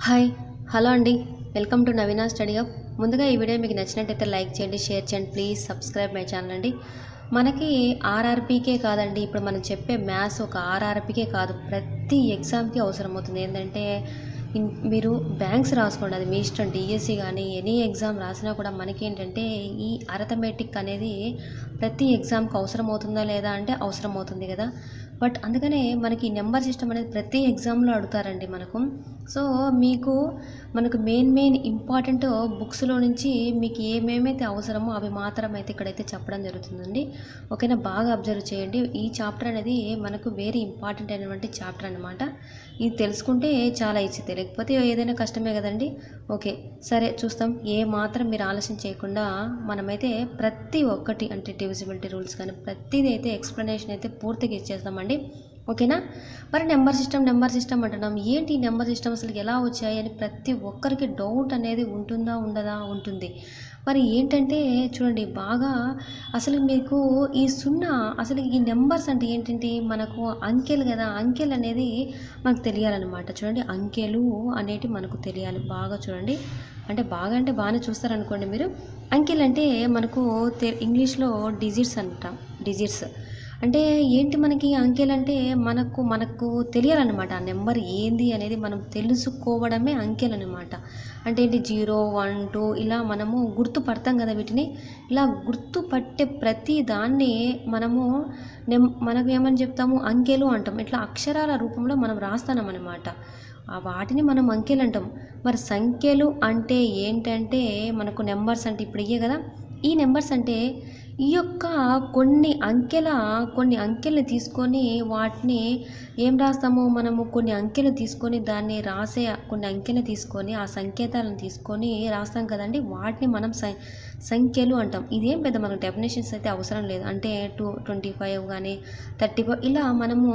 hi hello అండి welcome to Naveena study hub ముందుగా ఈ వీడియో మీకు నచ్చినట్టయితే లైక్ చేయండి షేర్ చేయండి ప్లీజ్ సబ్స్క్రైబ్ మై ఛానల్ అండి మనకి ఆర్ఆర్పీకే కాదండి ఇప్పుడు మనం చెప్పే మ్యాథ్స్ ఒక ఆర్ఆర్పీకే కాదు ప్రతి ఎగ్జామ్కి అవసరం అవుతుంది ఏంటంటే ఇన్- మీరు బ్యాంక్స్ రాసుకోండి అది మీ ఇష్టం డిఎస్సి కానీ ఎనీ ఎగ్జామ్ రాసినా కూడా మనకేంటంటే ఈ అరథమెటిక్ అనేది ప్రతి ఎగ్జామ్కి అవసరం అవుతుందా లేదా అంటే అవసరం అవుతుంది కదా బట్ అందుకనే మనకి నెంబర్ సిస్టమ్ అనేది ప్రతి ఎగ్జామ్లో అడుగుతారండి మనకు సో మీకు మనకు మెయిన్ మెయిన్ ఇంపార్టెంట్ బుక్స్లో నుంచి మీకు ఏమేమైతే అవసరమో అవి మాత్రం అయితే ఇక్కడైతే చెప్పడం జరుగుతుందండి ఓకేనా బాగా అబ్జర్వ్ చేయండి ఈ చాప్టర్ అనేది మనకు వెరీ ఇంపార్టెంట్ అయినటువంటి చాప్టర్ అనమాట ఇది తెలుసుకుంటే చాలా ఈజీ తెలియకపోతే ఏదైనా కష్టమే కదండి ఓకే సరే చూస్తాం ఏ మాత్రం మీరు ఆలస్యం చేయకుండా మనమైతే ప్రతి ఒక్కటి అంటే డివిజిబిలిటీ రూల్స్ కానీ ప్రతిదీ అయితే ఎక్స్ప్లెనేషన్ అయితే పూర్తిగా ఇచ్చేస్తామండి ఓకేనా మరి నెంబర్ సిస్టమ్ నెంబర్ సిస్టమ్ అంటున్నాం ఏంటి ఈ నెంబర్ సిస్టమ్ అసలు ఎలా వచ్చాయి అని ప్రతి ఒక్కరికి డౌట్ అనేది ఉంటుందా ఉండదా ఉంటుంది మరి ఏంటంటే చూడండి బాగా అసలు మీకు ఈ సున్నా అసలు ఈ నెంబర్స్ అంటే ఏంటంటే మనకు అంకెలు కదా అంకెలు అనేది మనకు తెలియాలన్నమాట చూడండి అంకెలు అనేటి మనకు తెలియాలి బాగా చూడండి అంటే బాగా అంటే బాగానే చూస్తారనుకోండి మీరు అంకెలు అంటే మనకు తె- ఇంగ్లీష్లో డిజిట్స్ అంటాం డిజిట్స్ అంటే ఏంటి మనకి అంకెలు అంటే మనకు మనకు తెలియాలన్నమాట ఆ నెంబర్ ఏంది అనేది మనం తెలుసుకోవడమే అంకెలు అనమాట అంటే ఏంటి జీరో వన్ టూ ఇలా మనము గుర్తుపడతాం కదా వీటిని ఇలా గుర్తుపట్టే ప్రతి దాన్ని మనము నెం మనకు ఏమని చెప్తాము అంకెలు అంటాం ఇట్లా అక్షరాల రూపంలో మనం రాస్తాం అనమాట ఆ వాటిని మనం అంకెలు అంటాం మరి సంఖ్యలు అంటే ఏంటంటే మనకు నెంబర్స్ అంటే ఇప్పుడు ఇయ్యే కదా ఈ నెంబర్స్ అంటే ఈ యొక్క కొన్ని అంకెల కొన్ని అంకెల్ని తీసుకొని వాటిని ఏం రాస్తాము మనము కొన్ని అంకెలు తీసుకొని దాన్ని రాసే కొన్ని అంకెలు తీసుకొని ఆ సంకేతాలను తీసుకొని రాస్తాం కదండి వాటిని మనం సం సంఖ్యలు అంటాం ఇదేం పెద్ద మనకు డెఫినేషన్స్ అయితే అవసరం లేదు అంటే టూ ట్వంటీ ఫైవ్ కానీ థర్టీ ఫైవ్ ఇలా మనము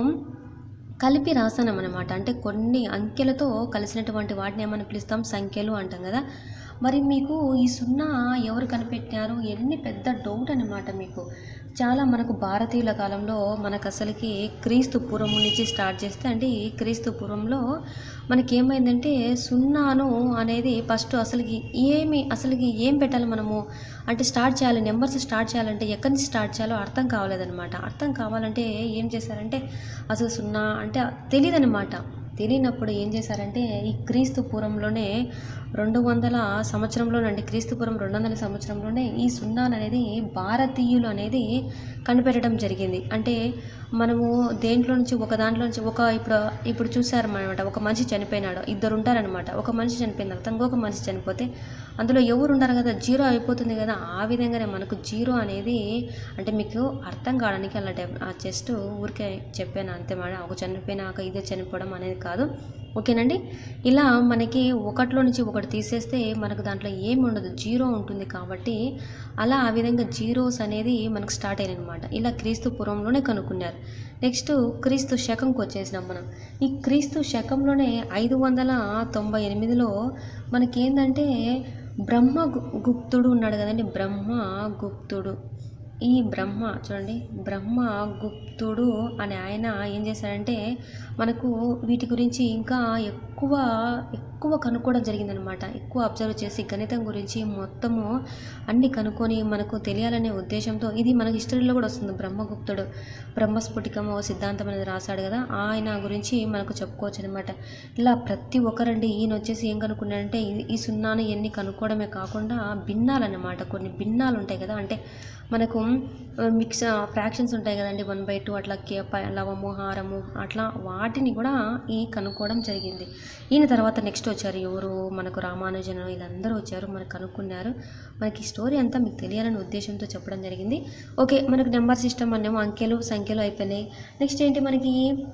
కలిపి రాసానం అనమాట అంటే కొన్ని అంకెలతో కలిసినటువంటి వాటిని ఏమని పిలుస్తాం సంఖ్యలు అంటాం కదా మరి మీకు ఈ సున్నా ఎవరు కనిపెట్టారు ఎన్ని పెద్ద డౌట్ అనమాట మీకు చాలా మనకు భారతీయుల కాలంలో మనకు అసలుకి క్రీస్తు పూర్వం నుంచి స్టార్ట్ చేస్తే అంటే ఈ క్రీస్తు పూర్వంలో మనకి ఏమైందంటే సున్నాను అనేది ఫస్ట్ అసలుకి ఏమి అసలుకి ఏం పెట్టాలి మనము అంటే స్టార్ట్ చేయాలి నెంబర్స్ స్టార్ట్ చేయాలంటే ఎక్కడి నుంచి స్టార్ట్ చేయాలో అర్థం కావాలన్నమాట అర్థం కావాలంటే ఏం చేశారంటే అసలు సున్నా అంటే తెలియదన్నమాట తెలియనప్పుడు ఏం చేశారంటే ఈ క్రీస్తు పూర్వంలోనే రెండు వందల సంవత్సరంలోనండి క్రీస్తుపురం రెండు వందల సంవత్సరంలోనే ఈ సున్నాను అనేది భారతీయులు అనేది కనిపెట్టడం జరిగింది అంటే మనము దేంట్లో నుంచి ఒక దాంట్లో నుంచి ఒక ఇప్పుడు ఇప్పుడు చూసారన్నమాట ఒక మనిషి చనిపోయినాడు ఇద్దరు ఉంటారనమాట ఒక మనిషి చనిపోయిన తర్వాత ఇంకొక మనిషి చనిపోతే అందులో ఎవరు ఉంటారు కదా జీరో అయిపోతుంది కదా ఆ విధంగానే మనకు జీరో అనేది అంటే మీకు అర్థం కావడానికి అలా డెవ- ఆ జస్ట్ ఊరికే చెప్పాను అంతే మాట ఒక చనిపోయినాక ఇదే చనిపోవడం అనేది కాదు ఓకేనండి ఇలా మనకి ఒకటిలో నుంచి ఒకటి తీసేస్తే మనకు దాంట్లో ఏమి ఉండదు జీరో ఉంటుంది కాబట్టి అలా ఆ విధంగా జీరోస్ అనేది మనకు స్టార్ట్ అయినాయి అనమాట ఇలా క్రీస్తు పూర్వంలోనే కనుక్కున్నారు నెక్స్ట్ క్రీస్తు శకంకి వచ్చేసినాం మనం ఈ క్రీస్తు శకంలోనే ఐదు వందల తొంభై ఎనిమిదిలో మనకేందంటే బ్రహ్మ గు- గుప్తుడు ఉన్నాడు కదండి బ్రహ్మ గుప్తుడు ఈ బ్రహ్మ చూడండి బ్రహ్మ గుప్తుడు అనే ఆయన ఏం చేశాడంటే మనకు వీటి గురించి ఇంకా ఎక్కువ ఎక్కువ కనుక్కోవడం జరిగిందనమాట ఎక్కువ అబ్జర్వ్ చేసి గణితం గురించి మొత్తము అన్ని కనుక్కొని మనకు తెలియాలనే ఉద్దేశంతో ఇది మనకి హిస్టరీలో కూడా వస్తుంది బ్రహ్మగుప్తుడు బ్రహ్మస్ఫుటికము సిద్ధాంతం అనేది రాశాడు కదా ఆయన గురించి మనకు చెప్పుకోవచ్చు అనమాట ఇలా ప్రతి ఒక్కరండి ఈయన వచ్చేసి ఏం కనుక్కున్నాడంటే ఈ- ఈ సున్నాను ఎన్ని కనుక్కోవడమే కాకుండా భిన్నాలన్నమాట కొన్ని భిన్నాలు ఉంటాయి కదా అంటే మనకు మిక్స్ ఫ్రాక్షన్స్ ఉంటాయి కదండి వన్ బై టూ అట్లా కే ప- లవము హారము అట్లా వాటిని కూడా ఈ కనుక్కోవడం జరిగింది ఈయన తర్వాత నెక్స్ట్ వచ్చారు ఎవరు మనకు రామానుజన్ వీళ్ళందరూ వచ్చారు మనకు కనుక్కున్నారు మనకి ఈ స్టోరీ అంతా మీకు తెలియాలనే ఉద్దేశంతో చెప్పడం జరిగింది ఓకే మనకు నెంబర్ సిస్టమ్ అనేమో అంకెలు సంఖ్యలు అయిపోయినాయి నెక్స్ట్ ఏంటి మనకి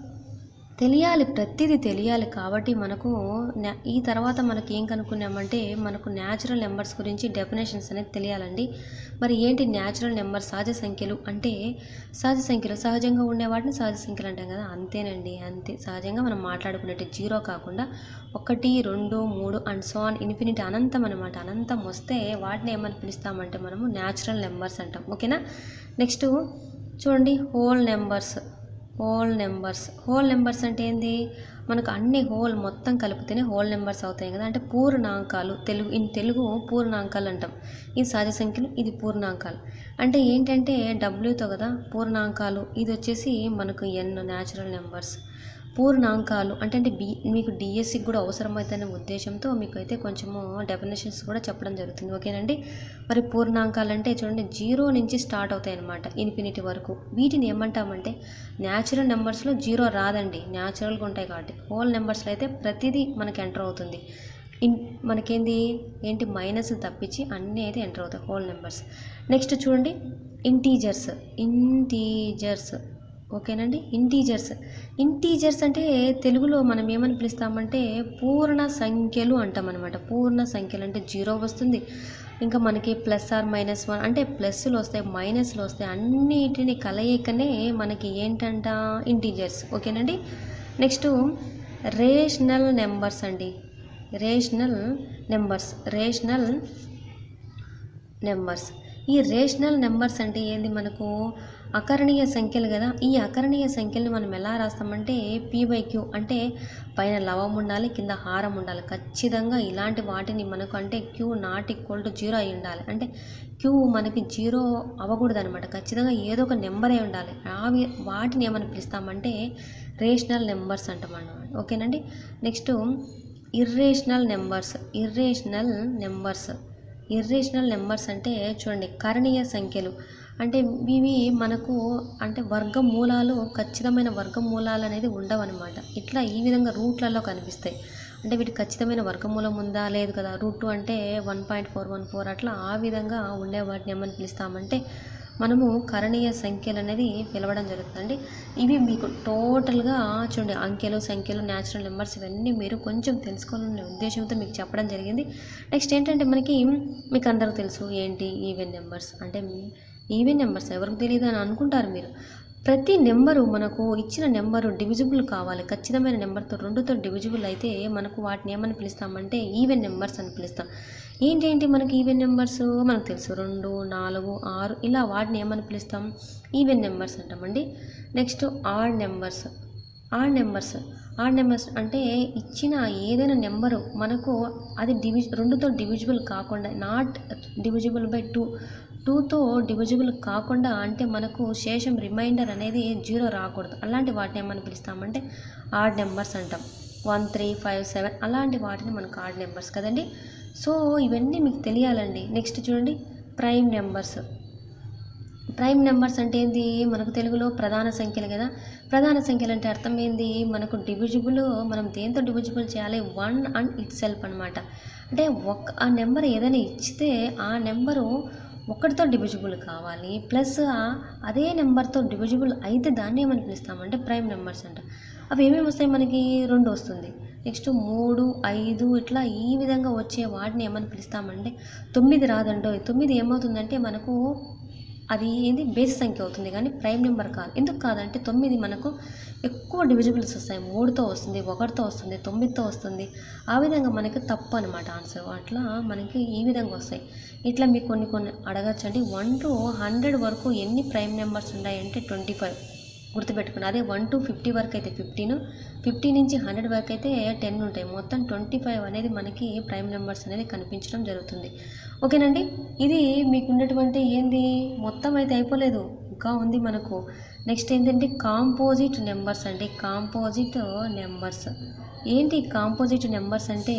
తెలియాలి ప్రతిదీ తెలియాలి కాబట్టి మనకు న్యా- ఈ తర్వాత మనకి ఏం కనుక్కున్నామంటే మనకు న్యాచురల్ నెంబర్స్ గురించి డెఫినేషన్స్ అనేది తెలియాలండి మరి ఏంటి న్యాచురల్ నెంబర్ సహజ సంఖ్యలు అంటే సహజ సంఖ్యలు సహజంగా ఉండే వాటిని సహజ సంఖ్యలు అంటాం కదా అంతేనండి అంతే సహజంగా మనం మాట్లాడుకునేట్టు జీరో కాకుండా ఒకటి రెండు మూడు అండ్ సో ఆన్ ఇన్ఫినిటీ అనంతం అనమాట అనంతం వస్తే వాటిని ఏమని పిలుస్తామంటే మనము న్యాచురల్ నెంబర్స్ అంటాం ఓకేనా నెక్స్ట్ చూడండి whole numbers whole numbers whole numbers అంటే ఏంది మనకు అన్ని హోల్ మొత్తం కలిపితేనే హోల్ నెంబర్స్ అవుతాయి కదా అంటే పూర్ణాంకాలు తెలుగు ఇన్ తెలుగు పూర్ణాంకాలు అంటాం ఇది సహజ సంఖ్యలు ఇది పూర్ణాంకాలు అంటే ఏంటంటే డబ్ల్యూతో కదా పూర్ణాంకాలు ఇది వచ్చేసి మనకు ఎన్ న్యాచురల్ నెంబర్స్ పూర్ణాంకాలు అంటే అంటే బి మీకు డిఎస్సికి కూడా అవసరమవుతుందనే ఉద్దేశంతో మీకు అయితే కొంచెము డెఫినేషన్స్ కూడా చెప్పడం జరుగుతుంది ఓకేనండి మరి పూర్ణాంకాలు అంటే చూడండి జీరో నుంచి స్టార్ట్ అవుతాయి అన్నమాట ఇన్ఫినిటీ వరకు వీటిని ఏమంటామంటే న్యాచురల్ నెంబర్స్లో జీరో రాదండి న్యాచురల్గా ఉంటాయి కాబట్టి హోల్ నెంబర్స్లో అయితే ప్రతిదీ మనకి ఎంటర్ అవుతుంది ఇన్ మనకేంది ఏంటి మైనస్ తప్పించి అన్నీ అయితే ఎంటర్ అవుతాయి హోల్ నెంబర్స్ నెక్స్ట్ చూడండి ఇంటీజర్స్ ఇంటీజర్స్ ఓకేనండి ఇంటీజర్స్ ఇంటీజర్స్ అంటే తెలుగులో మనం ఏమని పిలుస్తామంటే పూర్ణ సంఖ్యలు అంటాం అనమాట పూర్ణ సంఖ్యలు అంటే జీరో వస్తుంది ఇంకా మనకి ప్లస్ ఆర్ మైనస్ వన్ అంటే ప్లస్లు వస్తాయి మైనస్లు వస్తాయి అన్నిటిని కలయికనే మనకి ఏంటంట ఇంటీజర్స్ ఓకేనండి నెక్స్ట్ రేషనల్ నెంబర్స్ అండి రేషనల్ నెంబర్స్ రేషనల్ నెంబర్స్ ఈ రేషనల్ నెంబర్స్ అంటే ఏంది మనకు అకరణీయ సంఖ్యలు కదా ఈ అకరణీయ సంఖ్యలను మనం ఎలా రాస్తామంటే పీ బై క్యూ అంటే పైన లవం ఉండాలి కింద హారం ఉండాలి ఖచ్చితంగా ఇలాంటి వాటిని మనకు అంటే Q not equal to zero అయి ఉండాలి అంటే క్యూ మనకి జీరో అవ్వకూడదు అనమాట ఖచ్చితంగా ఏదో ఒక నెంబరే ఉండాలి అవి వాటిని ఏమని పిలుస్తామంటే రేషనల్ నెంబర్స్ అంటాం అన్నమాట ఓకేనండి next irrational numbers irrational numbers irrational numbers అంటే చూడండి కరణీయ సంఖ్యలు అంటే ఇవి మనకు అంటే వర్గమూలాలు ఖచ్చితమైన వర్గమూలాలు అనేది ఉండవన్నమాట ఇట్లా ఈ విధంగా రూట్లలో కనిపిస్తాయి అంటే వీటికి ఖచ్చితమైన వర్గమూలం ఉందా లేదు కదా రూట్ టూ అంటే one point four one four అట్లా ఆ విధంగా ఉండే వాటిని ఏమని పిలుస్తామంటే మనము కరణీయ సంఖ్యలు అనేది పిలవడం జరుగుతుందండి ఇవి మీకు టోటల్గా చూడండి అంకెలు సంఖ్యలు న్యాచురల్ నెంబర్స్ ఇవన్నీ మీరు కొంచెం తెలుసుకోవాలనే ఉద్దేశంతో మీకు చెప్పడం జరిగింది నెక్స్ట్ ఏంటంటే మనకి మీకు అందరికీ తెలుసు ఏంటి ఈవెన్ నెంబర్స్ అంటే ఈవెన్ నెంబర్స్ ఎవరికి తెలియదు అని అనుకుంటారు మీరు ప్రతి నెంబరు మనకు ఇచ్చిన నెంబరు డివిజిబుల్ కావాలి ఖచ్చితమైన నెంబర్తో రెండుతో డివిజిబుల్ అయితే మనకు వాటిని ఏమని పిలుస్తామంటే ఈవెన్ నెంబర్స్ అని పిలుస్తాం ఏంటేంటి మనకి ఈవెన్ నెంబర్స్ మనకు తెలుసు రెండు నాలుగు ఆరు ఇలా వాటిని ఏమని పిలుస్తాం ఈవెన్ నెంబర్స్ అంటామండి next odd numbers odd numbers odd numbers అంటే ఇచ్చిన ఏదైనా నెంబరు మనకు అది డివి రెండుతో డివిజిబుల్ కాకుండా నాట్ డివిజిబుల్ బై టూ టూతో డివిజిబుల్ కాకుండా అంటే మనకు శేషం రిమైండర్ అనేది జీరో రాకూడదు అలాంటి వాటిని ఏమని పిలుస్తామంటే ఆడ్ నెంబర్స్ అంటాం వన్ త్రీ ఫైవ్ సెవెన్ అలాంటి వాటిని మనకు ఆడ్ నెంబర్స్ కదండి సో ఇవన్నీ మీకు తెలియాలండి నెక్స్ట్ చూడండి ప్రైమ్ నెంబర్స్ ప్రైమ్ నెంబర్స్ అంటే ఏంది మనకు తెలుగులో ప్రధాన సంఖ్యలు కదా ప్రధాన సంఖ్యలు అంటే అర్థం ఏంది మనకు డివిజిబుల్ మనం దేంతో డివిజిబుల్ చేయాలి వన్ అండ్ ఇట్ సెల్ఫ్ అనమాట అంటే ఒక ఆ నెంబర్ ఏదైనా ఇచ్చితే ఆ నెంబరు ఒకటితో డివిజిబుల్ కావాలి ప్లస్ అదే నెంబర్తో డివిజిబుల్ అయితే దాన్ని ఏమని పిలుస్తామంటే ప్రైమ్ నెంబర్స్ అంట అవి ఏమేమి వస్తాయి మనకి రెండు వస్తుంది నెక్స్ట్ మూడు ఐదు ఇట్లా ఈ విధంగా వచ్చే వాటిని ఏమని పిలుస్తామంటే తొమ్మిది రాదండో తొమ్మిది ఏమవుతుందంటే మనకు అది ఏంది బేసి సంఖ్య అవుతుంది కానీ ప్రైమ్ నెంబర్ కాదు ఎందుకు కాదంటే తొమ్మిది మనకు ఎక్కువ డివిజిబుల్స్ వస్తాయి మూడుతో వస్తుంది ఒకటితో వస్తుంది తొమ్మిదితో వస్తుంది ఆ విధంగా మనకి తప్పు అనమాట ఆన్సర్ అట్లా మనకి ఈ విధంగా వస్తాయి ఇట్లా మీకు కొన్ని కొన్ని అడగచ్చండి వన్ టు హండ్రెడ్ వరకు ఎన్ని ప్రైమ్ నెంబర్స్ ఉన్నాయంటే ట్వంటీ ఫైవ్ గుర్తుపెట్టుకుని అదే వన్ టు ఫిఫ్టీ వరకు అయితే ఫిఫ్టీన్ ఫిఫ్టీ నుంచి హండ్రెడ్ వరకు అయితే టెన్ ఉంటాయి మొత్తం ట్వంటీ ఫైవ్ అనేది మనకి ప్రైమ్ నెంబర్స్ అనేది కనిపించడం జరుగుతుంది ఓకేనండి ఇది మీకు ఉన్నటువంటి ఏంది మొత్తం అయితే అయిపోలేదు ఇంకా ఉంది మనకు నెక్స్ట్ ఏంటంటే కాంపోజిట్ నెంబర్స్ అండి కాంపోజిట్ నెంబర్స్ ఏంటి కాంపోజిట్ నెంబర్స్ అంటే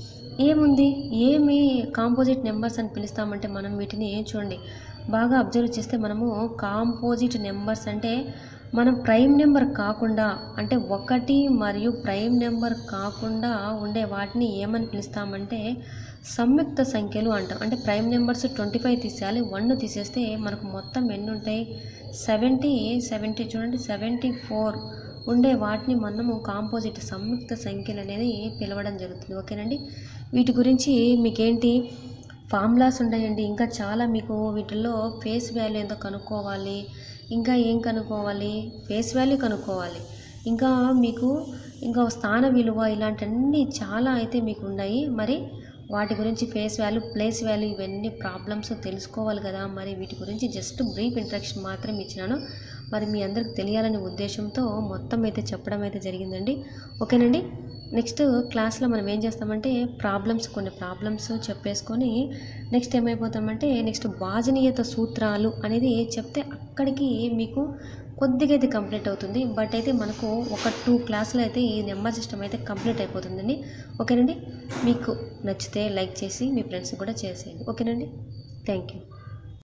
ఏముంది ఏమి కాంపోజిట్ నెంబర్స్ అని పిలుస్తామంటే మనం వీటిని చూడండి బాగా అబ్జర్వ్ చేస్తే మనము కాంపోజిట్ నెంబర్స్ అంటే మనం ప్రైమ్ నెంబర్ కాకుండా అంటే ఒకటి మరియు ప్రైమ్ నెంబర్ కాకుండా ఉండే వాటిని ఏమని పిలుస్తామంటే సంయుక్త సంఖ్యలు అంటాం అంటే ప్రైమ్ నెంబర్స్ ట్వంటీ ఫైవ్ తీసేయాలి వన్ తీసేస్తే మనకు మొత్తం ఎన్ని ఉంటాయి సెవెంటీ సెవెంటీ చూడండి సెవెంటీ ఫోర్ ఉండే వాటిని మనము కాంపోజిట్ సంయుక్త సంఖ్యలు అనేది పిలవడం జరుగుతుంది ఓకేనండి వీటి గురించి మీకేంటి ఫార్ములాస్ ఉన్నాయండి ఇంకా చాలా మీకు వీటిల్లో ఫేస్ వాల్యూ ఎంతో కనుక్కోవాలి ఇంకా ఏం కనుక్కోవాలి ఫేస్ వాల్యూ కనుక్కోవాలి ఇంకా మీకు ఇంకా స్థాన విలువ ఇలాంటివన్నీ చాలా అయితే మీకు ఉన్నాయి మరి వాటి గురించి ఫేస్ వాల్యూ ప్లేస్ వాల్యూ ఇవన్నీ ప్రాబ్లమ్స్ తెలుసుకోవాలి కదా మరి వీటి గురించి జస్ట్ బ్రీఫ్ ఇంట్రడక్షన్ మాత్రం ఇచ్చినాను మరి మీ అందరికి తెలియాలనే ఉద్దేశంతో మొత్తం అయితే చెప్పడం అయితే జరిగిందండి ఓకేనండి నెక్స్ట్ క్లాస్లో మనం ఏం చేస్తామంటే ప్రాబ్లమ్స్ కొన్ని ప్రాబ్లమ్స్ చెప్పేసుకొని నెక్స్ట్ ఏమైపోతామంటే నెక్స్ట్ వాజనీయత సూత్రాలు అనేది చెప్తే అక్కడికి మీకు కొద్దిగా అయితే కంప్లీట్ అవుతుంది బట్ అయితే మనకు ఒక టూ క్లాసులు అయితే ఈ నెంబర్ సిస్టమ్ అయితే కంప్లీట్ అయిపోతుందండి ఓకేనండి మీకు నచ్చితే లైక్ చేసి మీ ఫ్రెండ్స్ కూడా చేసేయండి ఓకేనండి థ్యాంక్ యూ